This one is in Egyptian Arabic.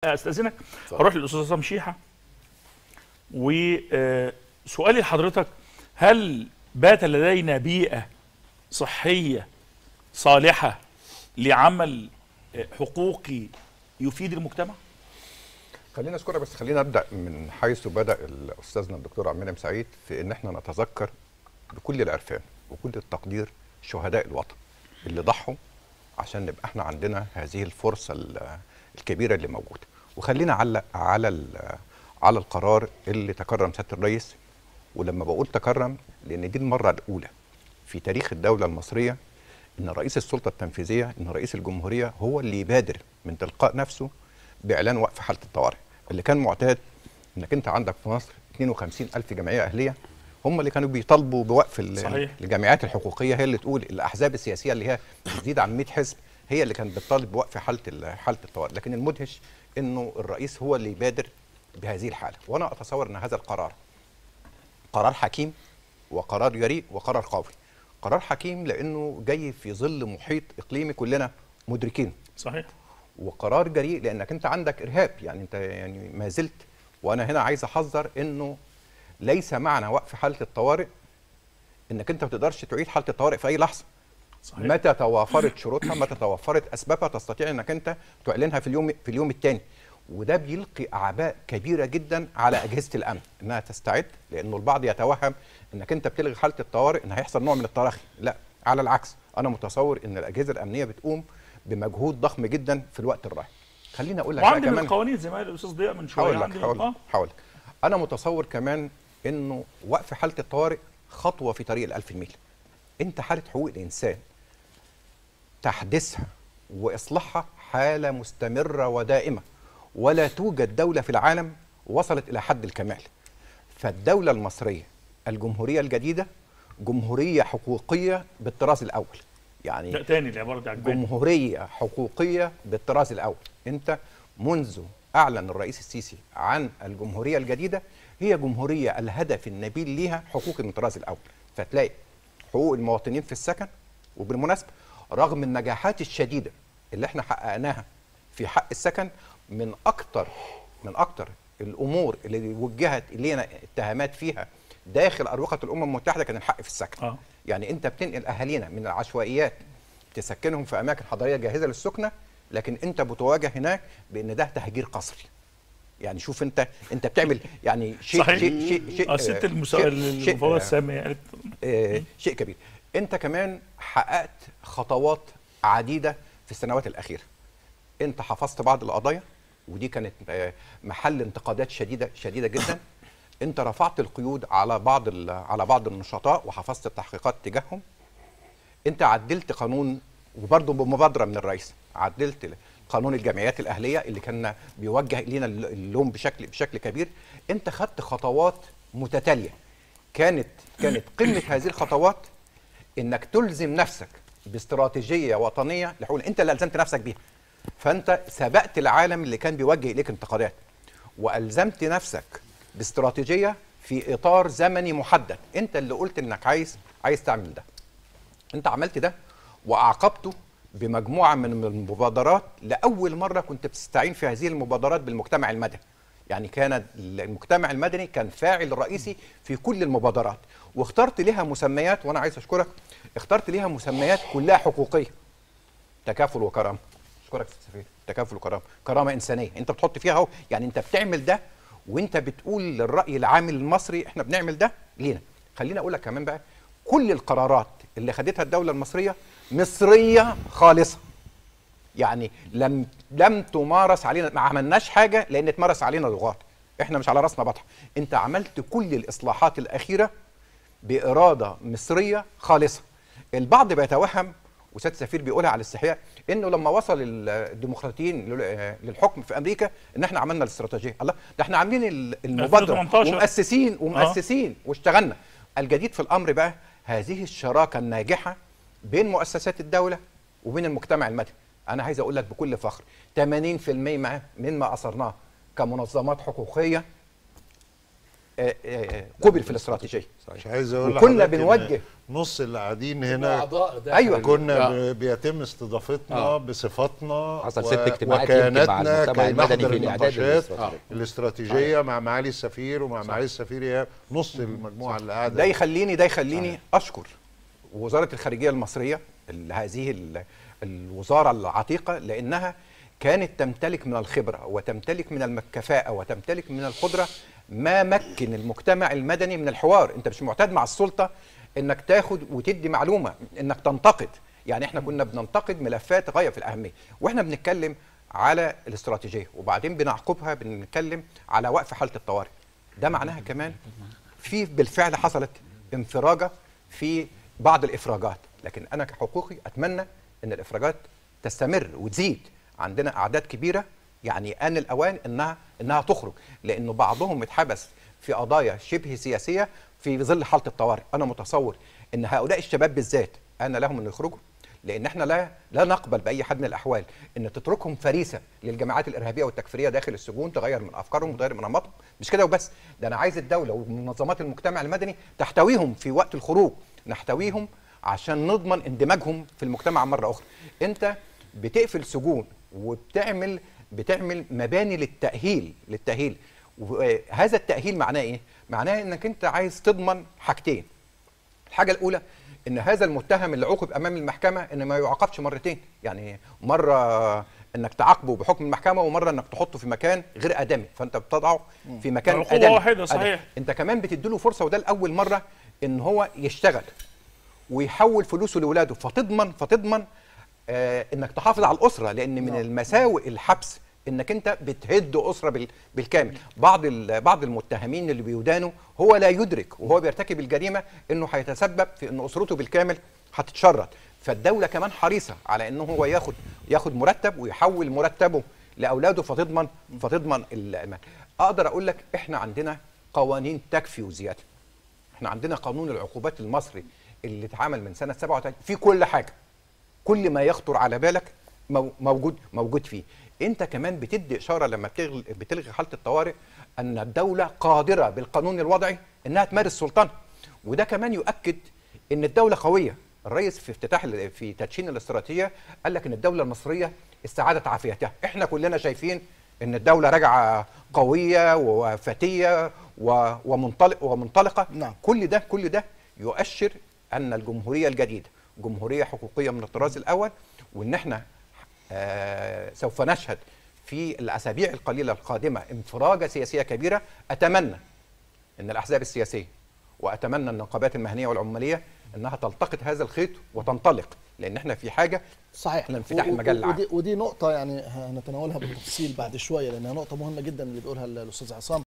استاذنك هروح للاستاذ عصام شيحه وسؤالي لحضرتك هل بات لدينا بيئه صحيه صالحه لعمل آه، حقوقي يفيد المجتمع؟ خلينا اذكرها بس خلينا ابدا من حيث بدا استاذنا الدكتور عبد المنعم سعيد في ان احنا نتذكر بكل العرفان وكل التقدير شهداء الوطن اللي ضحوا عشان نبقى احنا عندنا هذه الفرصه ال- الكبيره اللي موجوده وخلينا علق على ال- على القرار اللي تكرم سياده الرئيس ولما بقول تكرم لان دي المره الاولى في تاريخ الدوله المصريه ان رئيس السلطه التنفيذيه ان رئيس الجمهوريه هو اللي يبادر من تلقاء نفسه باعلان وقف حاله الطوارئ اللي كان معتاد انك انت عندك في مصر 52 الف جمعيه اهليه هم اللي كانوا بيطالبوا بوقف ال- صحيح. الجمعيات الحقوقيه هي اللي تقول الاحزاب السياسيه اللي هي بتزيد عن 100 حزب هي اللي كانت بتطالب بوقف حاله ال- حاله الطوارئ لكن المدهش انه الرئيس هو اللي يبادر بهذه الحاله وانا اتصور ان هذا القرار قرار حكيم وقرار جريء وقرار قوي قرار حكيم لانه جاي في ظل محيط اقليمي كلنا مدركينه صحيح وقرار جريء لانك انت عندك ارهاب يعني انت يعني ما زلت وانا هنا عايز احذر انه ليس معنى وقف حاله الطوارئ انك انت ما تقدرش تعيد حاله الطوارئ في اي لحظه صحيح متى توافرت شروطها متى توافرت اسبابها تستطيع انك انت تعلنها في اليوم في اليوم الثاني وده بيلقي اعباء كبيره جدا على اجهزه الامن انها تستعد لانه البعض يتوهم انك انت بتلغي حاله الطوارئ ان هيحصل نوع من التراخي لا على العكس انا متصور ان الاجهزه الامنيه بتقوم بمجهود ضخم جدا في الوقت الراهن خليني اقول لك بقى وعندي من كمان القوانين زي ما قال الاستاذ ضياء من شويه هقول لك عندي هقول لك آه. هقول لك انا متصور كمان انه وقف حاله الطوارئ خطوه في طريق الألف ميل انت حاله حقوق الانسان تحديثها واصلاحها حاله مستمره ودائمه ولا توجد دوله في العالم وصلت الى حد الكمال فالدوله المصريه الجمهوريه الجديده جمهوريه حقوقيه بالطراز الاول يعني لا تاني العباره دي عجباني جمهوريه حقوقيه بالطراز الاول انت منذ اعلن الرئيس السيسي عن الجمهوريه الجديده هي جمهوريه الهدف النبيل ليها حقوق من الطراز الاول فتلاقي حقوق المواطنين في السكن وبالمناسبه رغم النجاحات الشديده اللي احنا حققناها في حق السكن من اكتر من اكتر الامور اللي وجهت الينا اتهامات فيها داخل اروقه الامم المتحده كان الحق في السكن اه يعني انت بتنقل اهالينا من العشوائيات تسكنهم في اماكن حضريه جاهزه للسكنه لكن انت بتواجه هناك بان ده تهجير قسري يعني شوف انت انت بتعمل يعني شيء صحيح. شيء شيء شيء اه ست آه، المسا... شيء- شيء، المفوضه آه، الساميه قالت آه، شيء كبير انت كمان حققت خطوات عديده في السنوات الاخيره انت حفظت بعض القضايا ودي كانت آه، محل انتقادات شديده شديده جدا انت رفعت القيود على بعض ال- على بعض النشطاء وحفظت التحقيقات تجاههم انت عدلت قانون وبرضه بمبادره من الرئيس عدلت قانون الجمعيات الاهليه اللي كان بيوجه الينا اللوم بشكل بشكل كبير انت خدت خطوات متتاليه كانت كانت قمه هذه الخطوات انك تلزم نفسك باستراتيجيه وطنيه لحقوق انت اللي الزمت نفسك بيها فانت سبقت العالم اللي كان بيوجه اليك انتقادات والزمت نفسك باستراتيجيه في اطار زمني محدد انت اللي قلت انك عايز عايز تعمل ده انت عملت ده واعقبته بمجموعه من المبادرات لاول مره كنت بتستعين في هذه المبادرات بالمجتمع المدني يعني كان المجتمع المدني كان فاعل رئيسي في كل المبادرات واخترت لها مسميات وانا عايز اشكرك اخترت لها مسميات كلها حقوقيه تكافل وكرامه اشكرك يا أستاذ سفير تكافل وكرامه كرامه انسانيه انت بتحط فيها اهو يعني انت بتعمل ده وانت بتقول للراي العام المصري احنا بنعمل ده لينا خليني اقول لك كمان بقى كل القرارات اللي خدتها الدوله المصريه مصريه خالصه يعني لم لم تمارس علينا ما عملناش حاجه لان اتمارس علينا ضغوط احنا مش على راسنا بطحه انت عملت كل الاصلاحات الاخيره باراده مصريه خالصه البعض بيتوهم وسياده السفير بيقولها على الاستحياء انه لما وصل ال- الديمقراطيين لل- للحكم في امريكا ان احنا عملنا الاستراتيجيه الله ده احنا عاملين ال- المبادره 2018. ومؤسسين ومؤسسين واشتغلنا الجديد في الامر بقى هذه الشراكه الناجحه بين مؤسسات الدوله وبين المجتمع المدني انا عايز اقول لك بكل فخر 80% ما- مما اثرناه كمنظمات حقوقيه آه، آه، قبل في الاستراتيجيه مش عايز اقول وكنا لحضرتك إن بنوجه. نص اللي قاعدين هنا اعضاء داخل أيوة. كنا آه. ب- بيتم استضافتنا آه. بصفتنا حصل و- ست اجتماعات يمكن مع وكياناتنا المجتمع كي المدني نحضر في الإعداد النقاشات الاستراتيجي. الاستراتيجيه مع معالي السفير ومع معالي السفير ايهاب نص المجموعه اللي قاعده ده يخليني ده يخليني اشكر وزاره الخارجيه المصريه ال- هذه ال- الوزاره العتيقه لانها كانت تمتلك من الخبره وتمتلك من الكفاءه وتمتلك من القدره ما مكن المجتمع المدني من الحوار انت مش معتاد مع السلطه انك تاخد وتدي معلومه انك تنتقد يعني احنا كنا بننتقد ملفات غايه في الاهميه واحنا بنتكلم على الاستراتيجيه وبعدين بنعقبها بنتكلم على وقف حاله الطوارئ ده معناها كمان في بالفعل حصلت انفراجه في بعض الافراجات لكن انا كحقوقي اتمنى ان الافراجات تستمر وتزيد عندنا اعداد كبيره يعني ان الاوان انها انها تخرج لانه بعضهم اتحبس في قضايا شبه سياسيه في ظل حاله الطوارئ انا متصور ان هؤلاء الشباب بالذات انا لهم ان يخرجوا لان احنا لا لا نقبل باي حال من الاحوال ان تتركهم فريسه للجماعات الارهابيه والتكفيريه داخل السجون تغير من افكارهم وتغير من انماطهم مش كده وبس ده انا عايز الدوله ومنظمات المجتمع المدني تحتويهم في وقت الخروج نحتويهم عشان نضمن اندماجهم في المجتمع مره اخرى انت بتقفل سجون وبتعمل بتعمل مباني للتاهيل للتاهيل وهذا التاهيل معناه ايه معناه انك انت عايز تضمن حاجتين الحاجة الأولى إن هذا المتهم اللي عوقب أمام المحكمة إن ما يعاقبش مرتين، يعني مرة إنك تعاقبه بحكم المحكمة ومرة إنك تحطه في مكان غير آدمي، فأنت بتضعه في مكان عقوبة آدمي. واحدة، صحيح. آدمي. أنت كمان بتديله فرصة وده لأول مرة إن هو يشتغل ويحول فلوسه لاولاده فتضمن فتضمن آه انك تحافظ على الاسره لان من المساوئ الحبس انك انت بتهد اسره بال- بالكامل بعض ال- بعض المتهمين اللي بيدانوا هو لا يدرك وهو بيرتكب الجريمه انه هيتسبب في ان اسرته بالكامل هتتشرد فالدوله كمان حريصه على انه هو ياخد ياخد مرتب ويحول مرتبه لاولاده فتضمن فتضمن الامان اقدر اقول لك احنا عندنا قوانين تكفي وزياده احنا عندنا قانون العقوبات المصري اللي اتعمل من سنه 37 في كل حاجه كل ما يخطر على بالك مو- موجود موجود فيه انت كمان بتدي اشاره لما بتلغي بتلغي حاله الطوارئ ان الدوله قادره بالقانون الوضعي انها تمارس سلطانها وده كمان يؤكد ان الدوله قويه الرئيس في افتتاح ال- في تدشين الاستراتيجيه قال لك ان الدوله المصريه استعادت عافيتها احنا كلنا شايفين ان الدوله راجعه قويه وفتيه و- ومنطلق ومنطلقه نعم. كل ده كل ده يؤشر ان الجمهوريه الجديده جمهوريه حقوقيه من الطراز الاول وان احنا آه سوف نشهد في الاسابيع القليله القادمه انفراجه سياسيه كبيره اتمنى ان الاحزاب السياسيه واتمنى النقابات المهنيه والعماليه انها تلتقط هذا الخيط وتنطلق لان احنا في حاجه صحيح لانفتاح و- و- المجال العام. ودي, ودي نقطة يعني هنتناولها بالتفصيل بعد شوية لأنها نقطة مهمة جدا اللي بيقولها الأستاذ عصام